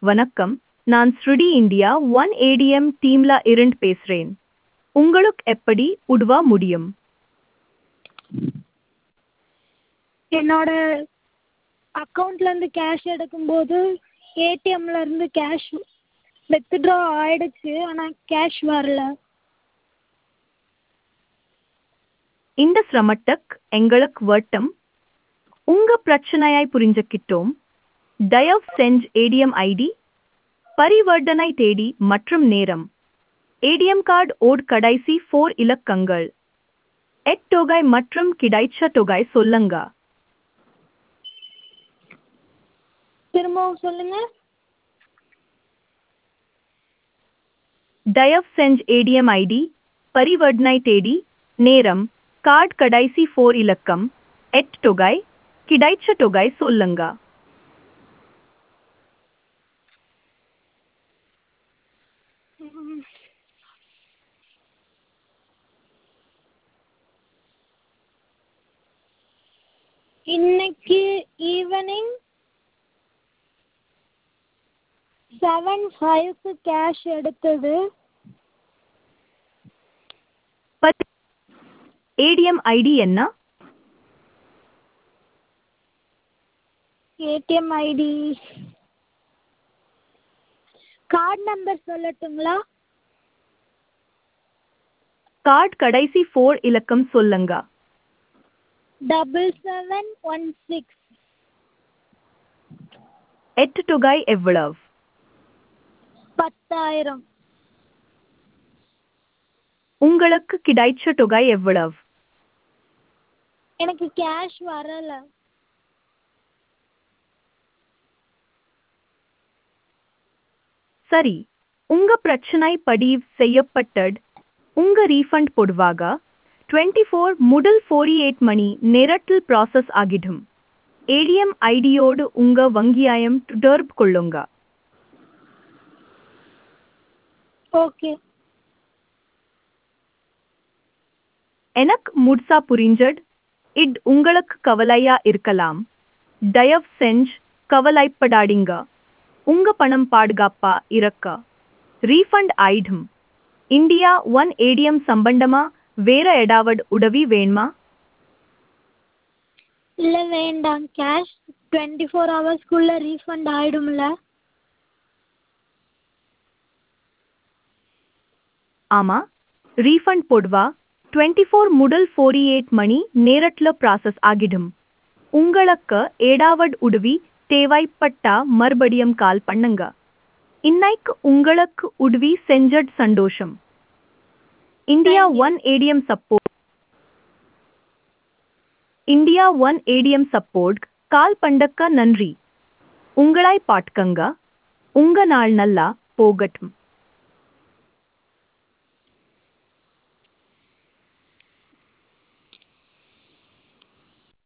வணக்கம் நான் ஸ்ருடி இந்தியா ஒன் ஏடிஎம் டீம்ல இருந்து பேசுறேன் உங்களுக்கு எப்படி உதவ முடியும் என்னோட அக்கௌண்ட்லேருந்து கேஷ் எடுக்கும்போது ஏடிஎம்ல இருந்து கேஷ் வித்ட்ரா ஆயிடுச்சு ஆனால் கேஷ் வரல இந்த சிரமத்துக்கு எங்களுக்கு வட்டம் உங்க பிரச்சனையாய் புரிஞ்சுக்கிட்டோம் தயவு செஞ்சு ஏடிஎம் ஐடி பரிவர்த்தனை தேதி மற்றும் நேரம் ஏடிஎம் கார்டு ஓட் கடைசி ஃபோர் இலக்கங்கள் எட் தொகை மற்றும் கிடைச்ச தொகை சொல்லுங்க திரும்பவும் சொல்லுங்கள் தயவு செஞ்சு ஏடிஎம் ஐடி பரிவர்த்தனை தேதி நேரம் கார்டு கடைசி ஃபோர் இலக்கம் எட் தொகை கிடைச்ச தொகை சொல்லுங்க இன்னைக்கு ஈவினிங் செவன் ஃபைவ்க்கு கேஷ் எடுத்தது ஏடிஎம் ஐடி என்ன ஏடிஎம் ஐடி கார்டு நம்பர் சொல்லட்டுங்களா கார்டு கடைசி ஃபோர் இலக்கம் சொல்லுங்க டபுள் செவன் ஒன் சிக்ஸ் எட்டு தொகை எவ்வளவு பத்தாயிரம் உங்களுக்கு கிடைச்ச தொகை எவ்வளவு எனக்கு கேஷ் வரலை சரி உங்க பிரச்சனை பதிவு செய்யப்பட்டது உங்க ரீஃபண்ட் பொதுவாக டுவெண்ட்டி ஃபோர் முதல் ஃபோர்டி எயிட் மணி நேரத்தில் ப்ராசஸ் ஆகிடும் ஏடிஎம் ஐடியோடு உங்க வங்கியாயம் தொடர்பு கொள்ளுங்க ஓகே எனக்கு முழுசா புரிஞ்சது இது உங்களுக்கு கவலையா இருக்கலாம் தயவு செஞ்சு கவலைப்படாதீங்க உங்க பணம் பாதுகாப்பா இருக்க ரீஃபண்ட் ஆயிடும் இந்தியா ஒன் ஏடிஎம் சம்பந்தமா வேற ஏதாவது உதவி வேணுமா இல்லை வேண்டாம் கேஷ் டுவெண்ட்டி ஃபோர் ஹவர்ஸ்க்குள்ளே ரீஃபண்ட் ஆகிடும்ல ஆமா ரீஃபண்ட் பொதுவா டுவெண்ட்டி ஃபோர் முதல் ஃபோர்டி எயிட் மணி நேரத்தில் ப்ராசஸ் ஆகிடும் உங்களுக்கு ஏதாவது உதவி தேவைப்பட்டா மறுபடியும் கால் பண்ணுங்க இன்னைக்கு உங்களுக்கு உதவி செஞ்சது சந்தோஷம் India one ATM support India one ATM support call பண்ணக்க நன்றி உங்களாய் பாட்கங்க உங்க நாள் நல்லா போகட்டும்